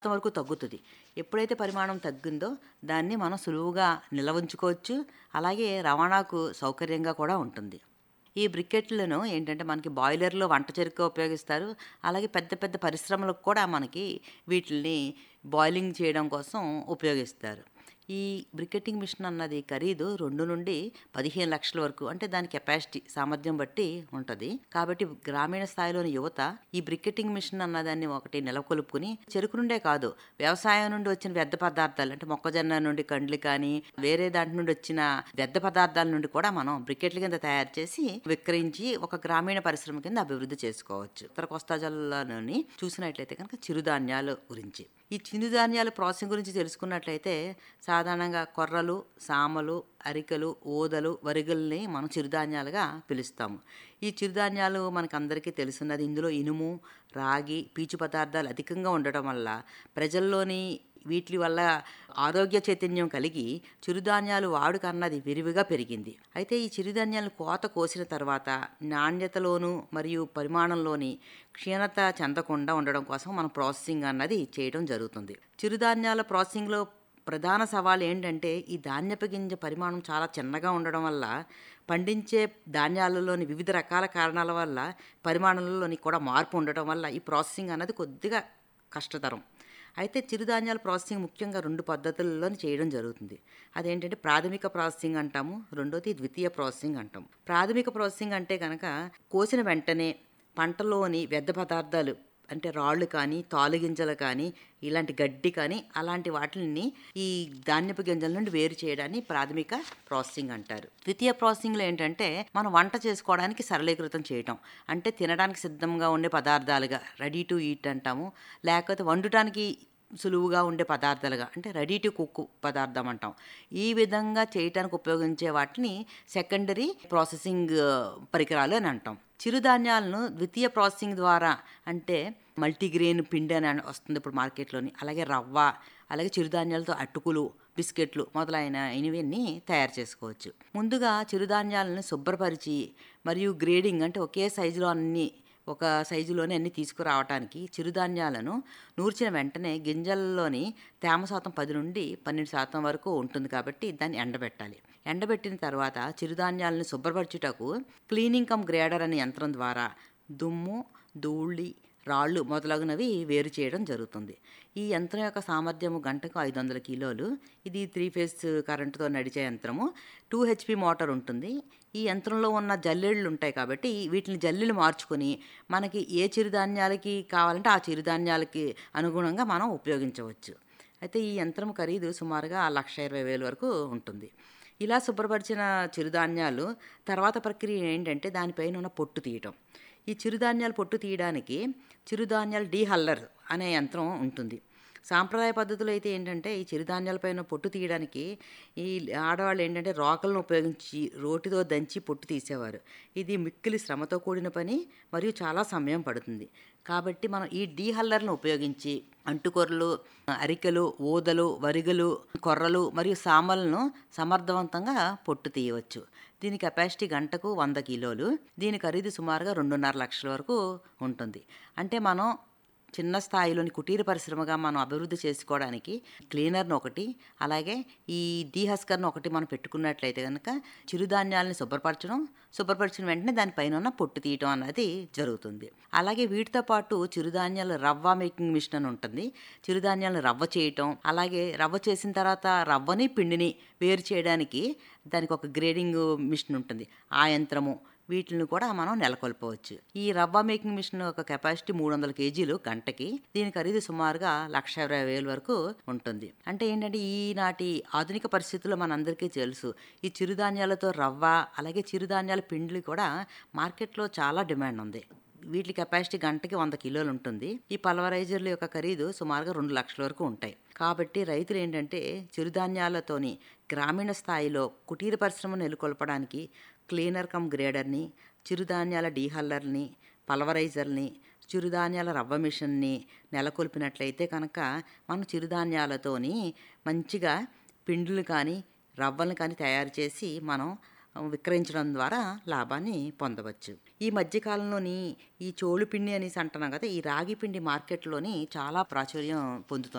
వరకు తగ్గుతుంది ఎప్పుడైతే పరిమాణం తగ్గిందో దాన్ని మనం సులువుగా నిల్వ ఉంచుకోవచ్చు అలాగే రవాణాకు సౌకర్యంగా కూడా ఉంటుంది ఈ బ్రికెట్లను ఏంటంటే మనకి బాయిలర్లో వంట చెరుకు ఉపయోగిస్తారు అలాగే పెద్ద పెద్ద పరిశ్రమలకు కూడా మనకి వీటిని బాయిలింగ్ చేయడం కోసం ఉపయోగిస్తారు ఈ బ్రికెటింగ్ మిషన్ అన్నది ఖరీదు రెండు నుండి పదిహేను లక్షల వరకు అంటే దాని కెపాసిటీ సామర్థ్యం బట్టి ఉంటుంది కాబట్టి గ్రామీణ స్థాయిలోని యువత ఈ బ్రికెటింగ్ మిషన్ అన్నదాన్ని ఒకటి నెలకొల్పుకుని చెరుకు నుండే కాదు వ్యవసాయం నుండి వచ్చిన వ్యర్థ పదార్థాలు అంటే మొక్కజొన్న నుండి కండ్లు కానీ వేరే దాంట్ నుండి వచ్చిన వ్యర్థ పదార్థాల నుండి కూడా మనం బ్రికెట్ల కింద తయారు చేసి విక్రయించి ఒక గ్రామీణ పరిశ్రమ కింద అభివృద్ధి చేసుకోవచ్చు ఉత్తర కోస్తా జిల్లాలోని చూసినట్లయితే కనుక చిరుధాన్యాల గురించి ఈ చిరుధాన్యాల ప్రాసెసింగ్ గురించి తెలుసుకున్నట్లయితే సాధారణంగా కొర్రలు సామలు అరికలు ఓదలు వరిగల్ని మనం చిరుధాన్యాలుగా పిలుస్తాము ఈ చిరుధాన్యాలు మనకందరికీ తెలుసున్నది ఇందులో ఇనుము రాగి పీచు పదార్థాలు అధికంగా ఉండటం వల్ల ప్రజల్లోని వీటి వల్ల ఆరోగ్య చైతన్యం కలిగి చిరుధాన్యాలు వాడుక అన్నది విరివిగా పెరిగింది అయితే ఈ చిరుధాన్యాలను కోత కోసిన తర్వాత నాణ్యతలోను మరియు పరిమాణంలోని క్షీణత చెందకుండా ఉండడం కోసం మనం ప్రాసెసింగ్ అన్నది చేయడం జరుగుతుంది చిరుధాన్యాల ప్రాసెసింగ్లో ప్రధాన సవాల్ ఏంటంటే ఈ ధాన్యపు గింజ పరిమాణం చాలా చిన్నగా ఉండడం వల్ల పండించే ధాన్యాలలోని వివిధ రకాల కారణాల వల్ల పరిమాణంలోని కూడా మార్పు ఉండటం వల్ల ఈ ప్రాసెసింగ్ అన్నది కొద్దిగా కష్టతరం అయితే చిరుధాన్యాల ప్రాసెసింగ్ ముఖ్యంగా రెండు పద్ధతుల్లో చేయడం జరుగుతుంది అదేంటంటే ప్రాథమిక ప్రాసెసింగ్ అంటాము రెండోది ద్వితీయ ప్రాసెసింగ్ అంటాం ప్రాథమిక ప్రాసెసింగ్ అంటే కనుక కోసిన వెంటనే పంటలోని వ్యర్థ పదార్థాలు అంటే రాళ్ళు కానీ తాలు గింజలు కానీ ఇలాంటి గడ్డి కానీ అలాంటి వాటిని ఈ ధాన్యపు గింజల నుండి వేరు చేయడాన్ని ప్రాథమిక ప్రాసెసింగ్ అంటారు ద్వితీయ ప్రాసెసింగ్లో ఏంటంటే మనం వంట చేసుకోవడానికి సరళీకృతం చేయటం అంటే తినడానికి సిద్ధంగా ఉండే పదార్థాలుగా రెడీ టు ఈట్ అంటాము లేకపోతే వండటానికి సులువుగా ఉండే పదార్థాలుగా అంటే రెడీ టు కుక్ పదార్థం అంటాం ఈ విధంగా చేయటానికి ఉపయోగించే వాటిని సెకండరీ ప్రాసెసింగ్ పరికరాలు అని అంటాం చిరుధాన్యాలను ద్వితీయ ప్రాసెసింగ్ ద్వారా అంటే మల్టీగ్రెయిన్ పిండి అని వస్తుంది ఇప్పుడు మార్కెట్లోని అలాగే రవ్వ అలాగే చిరుధాన్యాలతో అటుకులు బిస్కెట్లు మొదలైన ఇవన్నీ తయారు చేసుకోవచ్చు ముందుగా చిరుధాన్యాలను శుభ్రపరిచి మరియు గ్రేడింగ్ అంటే ఒకే సైజులో అన్ని ఒక సైజులోనే అన్ని తీసుకురావడానికి చిరుధాన్యాలను నూర్చిన వెంటనే గింజల్లోని తేమ శాతం పది నుండి పన్నెండు శాతం వరకు ఉంటుంది కాబట్టి దాన్ని ఎండబెట్టాలి ఎండబెట్టిన తర్వాత చిరుధాన్యాలను శుభ్రపరచుటకు క్లీనింగ్ కమ్ గ్రేడర్ అనే యంత్రం ద్వారా దుమ్ము ధూళి రాళ్ళు మొదలగునవి వేరు చేయడం జరుగుతుంది ఈ యంత్రం యొక్క సామర్థ్యము గంటకు ఐదు వందల కిలోలు ఇది త్రీ ఫేజ్ కరెంటుతో నడిచే యంత్రము టూ హెచ్పి మోటార్ ఉంటుంది ఈ యంత్రంలో ఉన్న జల్లెళ్ళు ఉంటాయి కాబట్టి వీటిని జల్లెలు మార్చుకొని మనకి ఏ చిరుధాన్యాలకి కావాలంటే ఆ చిరుధాన్యాలకి అనుగుణంగా మనం ఉపయోగించవచ్చు అయితే ఈ యంత్రం ఖరీదు సుమారుగా లక్ష ఇరవై వేల వరకు ఉంటుంది ఇలా శుభ్రపరిచిన చిరుధాన్యాలు తర్వాత ప్రక్రియ ఏంటంటే దానిపైన ఉన్న పొట్టు తీయటం ఈ చిరుధాన్యాలు పొట్టు తీయడానికి చిరుధాన్యాలు డీహల్లర్ అనే యంత్రం ఉంటుంది సాంప్రదాయ పద్ధతిలో అయితే ఏంటంటే ఈ చిరుధాన్యాలపైన పొట్టు తీయడానికి ఈ ఆడవాళ్ళు ఏంటంటే రోకలను ఉపయోగించి రోటితో దంచి పొట్టు తీసేవారు ఇది మిక్కిలి శ్రమతో కూడిన పని మరియు చాలా సమయం పడుతుంది కాబట్టి మనం ఈ డీహల్లర్ను ఉపయోగించి అంటుకొర్రలు అరికెలు ఊదలు వరిగలు కొర్రలు మరియు సామలను సమర్థవంతంగా పొట్టు తీయవచ్చు దీని కెపాసిటీ గంటకు వంద కిలోలు దీని ఖరీదు సుమారుగా రెండున్నర లక్షల వరకు ఉంటుంది అంటే మనం చిన్న స్థాయిలోని కుటీర పరిశ్రమగా మనం అభివృద్ధి చేసుకోవడానికి క్లీనర్ను ఒకటి అలాగే ఈ డీహస్కర్ను ఒకటి మనం పెట్టుకున్నట్లయితే కనుక చిరుధాన్యాలని శుభ్రపరచడం శుభ్రపరిచిన వెంటనే దానిపైన ఉన్న పొట్టు తీయటం అన్నది జరుగుతుంది అలాగే వీటితో పాటు చిరుధాన్యాల రవ్వ మేకింగ్ మిషన్ అని ఉంటుంది చిరుధాన్యాలను రవ్వ చేయటం అలాగే రవ్వ చేసిన తర్వాత రవ్వని పిండిని వేరు చేయడానికి దానికి ఒక గ్రేడింగ్ మిషన్ ఉంటుంది ఆ యంత్రము వీటిని కూడా మనం నెలకొల్పవచ్చు ఈ రవ్వ మేకింగ్ మిషన్ యొక్క కెపాసిటీ మూడు వందల కేజీలు గంటకి దీని ఖరీదు సుమారుగా లక్ష ఇరవై వేల వరకు ఉంటుంది అంటే ఏంటంటే ఈనాటి ఆధునిక పరిస్థితుల్లో మనందరికీ తెలుసు ఈ చిరుధాన్యాలతో రవ్వ అలాగే చిరుధాన్యాల పిండిలు కూడా మార్కెట్లో చాలా డిమాండ్ ఉంది వీటి కెపాసిటీ గంటకి వంద కిలోలు ఉంటుంది ఈ పల్వరైజర్ల యొక్క ఖరీదు సుమారుగా రెండు లక్షల వరకు ఉంటాయి కాబట్టి రైతులు ఏంటంటే చిరుధాన్యాలతోని గ్రామీణ స్థాయిలో కుటీర పరిశ్రమ నెలకొల్పడానికి క్లీనర్ కమ్ గ్రేడర్ని చిరుధాన్యాల డీహల్లర్ని పల్వరైజర్ని చిరుధాన్యాల రవ్వ మిషన్ని నెలకొల్పినట్లయితే కనుక మనం చిరుధాన్యాలతోని మంచిగా పిండులు కానీ రవ్వలను కానీ తయారు చేసి మనం విక్రయించడం ద్వారా లాభాన్ని పొందవచ్చు ఈ మధ్యకాలంలోని ఈ చోళు పిండి అనేసి అంటున్నాం కదా ఈ రాగి పిండి మార్కెట్లోని చాలా ప్రాచుర్యం పొందుతుంది